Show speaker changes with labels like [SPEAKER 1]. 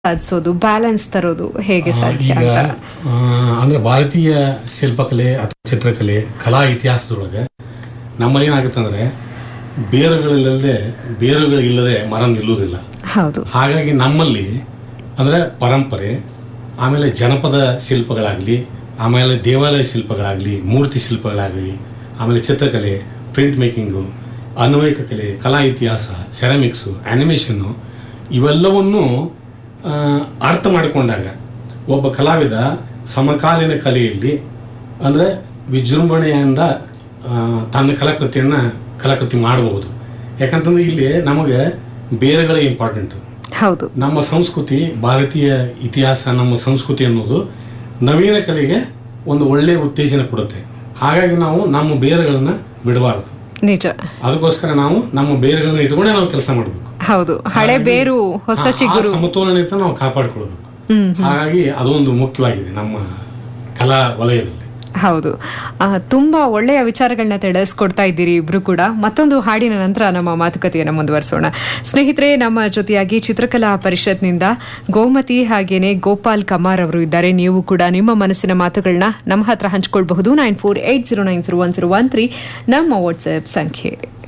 [SPEAKER 1] ಸಾಧಿಸೋದು balance ತರೋದು ಹೇಗೆ ಸಾಧ್ಯ
[SPEAKER 2] ಈಗ
[SPEAKER 1] ಅಂತ
[SPEAKER 2] ಆ, ಅಂದ್ರೆ ಭಾರತೀಯ ಶಿಲ್ಪಕಲೆ ಅಥವಾ ಚಿತ್ರಕಲೆ ಕಲಾ ಇತಿಹಾಸದೊಳಗೆ ನಮ್ಮಲ್ಲಿ ಏನಾಗುತ್ತಂದ್ರೆ ಬೇರುಗಳಿಲ್ಲದೆ ಬೇರುಗಳಿಲ್ಲದೆ ಮರ ನಿಲ್ಲುವುದಿಲ್ಲ
[SPEAKER 1] ಹೌದು
[SPEAKER 2] ಹಾಗಾಗಿ ನಮ್ಮಲ್ಲಿ ಅಂದ್ರೆ ಪರಂಪರೆ ಆಮೇಲೆ ಜನಪದ ಶಿಲ್ಪಗಳಾಗಲಿ ಆಮೇಲೆ ದೇವಾಲಯ ಶಿಲ್ಪಗಳಾಗಲಿ ಮೂರ್ತಿ ಶಿಲ್ಪಗಳಾಗಲಿ ಆಮೇಲೆ ಚಿತ್ರಕಲೆ ಪ್ರಿಂಟ್ ಮೇಕಿಂಗು ಅನ್ವಯಿಕ ಕಲೆ ಕಲಾ ಇತಿಹಾಸ ಸೆರಾಮಿಕ್ಸು ಆ್ಯನಿಮೇಷನ್ನು ಇವೆಲ್ಲವನ್ನು ಆ, ಅರ್ಥ ಮಾಡಿಕೊಂಡಾಗ ಒಬ್ಬ ಕಲಾವಿದ ಸಮಕಾಲೀನ ಕಲೆಯಲ್ಲಿ ಅಂದರೆ ವಿಜೃಂಭಣೆಯಿಂದ ಆ, ತನ್ನ ಕಲಾಕೃತಿಯನ್ನು ಕಲಾಕೃತಿ ಮಾಡಬಹುದು ಯಾಕಂತಂದ್ರೆ ಇಲ್ಲಿ ನಮಗೆ ಬೇರೆಗಳೇ ಇಂಪಾರ್ಟೆಂಟ್
[SPEAKER 1] ಹೌದು
[SPEAKER 2] ನಮ್ಮ ಸಂಸ್ಕೃತಿ ಭಾರತೀಯ ಇತಿಹಾಸ ನಮ್ಮ ಸಂಸ್ಕೃತಿ ಅನ್ನೋದು ನವೀನ ಕಲೆಗೆ ಒಂದು ಒಳ್ಳೆಯ ಉತ್ತೇಜನ ಕೊಡುತ್ತೆ ಹಾಗಾಗಿ ನಾವು ನಮ್ಮ ಬೇರುಗಳನ್ನ ಬಿಡಬಾರದು
[SPEAKER 1] ನಿಜ
[SPEAKER 2] ಅದಕ್ಕೋಸ್ಕರ ನಾವು ನಮ್ಮ ಬೇರುಗಳನ್ನ ಇಟ್ಕೊಂಡೇ ನಾವು ಕೆಲಸ ಮಾಡಬೇಕು
[SPEAKER 1] ಹೌದು ಹಳೆ ಬೇರು ಹೊಸ ಚಿಗುರು
[SPEAKER 2] ಸಮತೋಲನತೆ ನಾವು ಕಾಪಾಡಿಕೊಳ್ಬೇಕು
[SPEAKER 1] ಹ್ಮ್
[SPEAKER 2] ಹಾಗಾಗಿ ಅದೊಂದು ಮುಖ್ಯವಾಗಿದೆ ನಮ್ಮ ಕಲಾ ವಲಯದಲ್ಲಿ
[SPEAKER 1] ಹೌದು ಆ, ತುಂಬಾ ಒಳ್ಳೆಯ ವಿಚಾರಗಳನ್ನ ತಿಳಿಸ್ಕೊಡ್ತಾ ಇದ್ದೀರಿ ಇಬ್ರು ಕೂಡ ಮತ್ತೊಂದು ಹಾಡಿನ ನಂತರ ನಮ್ಮ ಮಾತುಕತೆಯನ್ನು ಮುಂದುವರಿಸೋಣ ಸ್ನೇಹಿತರೆ ನಮ್ಮ ಜೊತೆಯಾಗಿ ಚಿತ್ರಕಲಾ ಪರಿಷತ್ನಿಂದ ಗೋಮತಿ ಹಾಗೇನೆ ಗೋಪಾಲ್ ಕಮಾರ್ ಅವರು ಇದ್ದಾರೆ ನೀವು ಕೂಡ ನಿಮ್ಮ ಮನಸ್ಸಿನ ಮಾತುಗಳನ್ನ ನಮ್ಮ ಹತ್ರ ಹಂಚ್ಕೊಳ್ಬಹುದು nine four eight zero nine zero one zero one three ನಮ್ಮ ವಾಟ್ಸ್ಆಪ್ ಸಂಖ್ಯೆ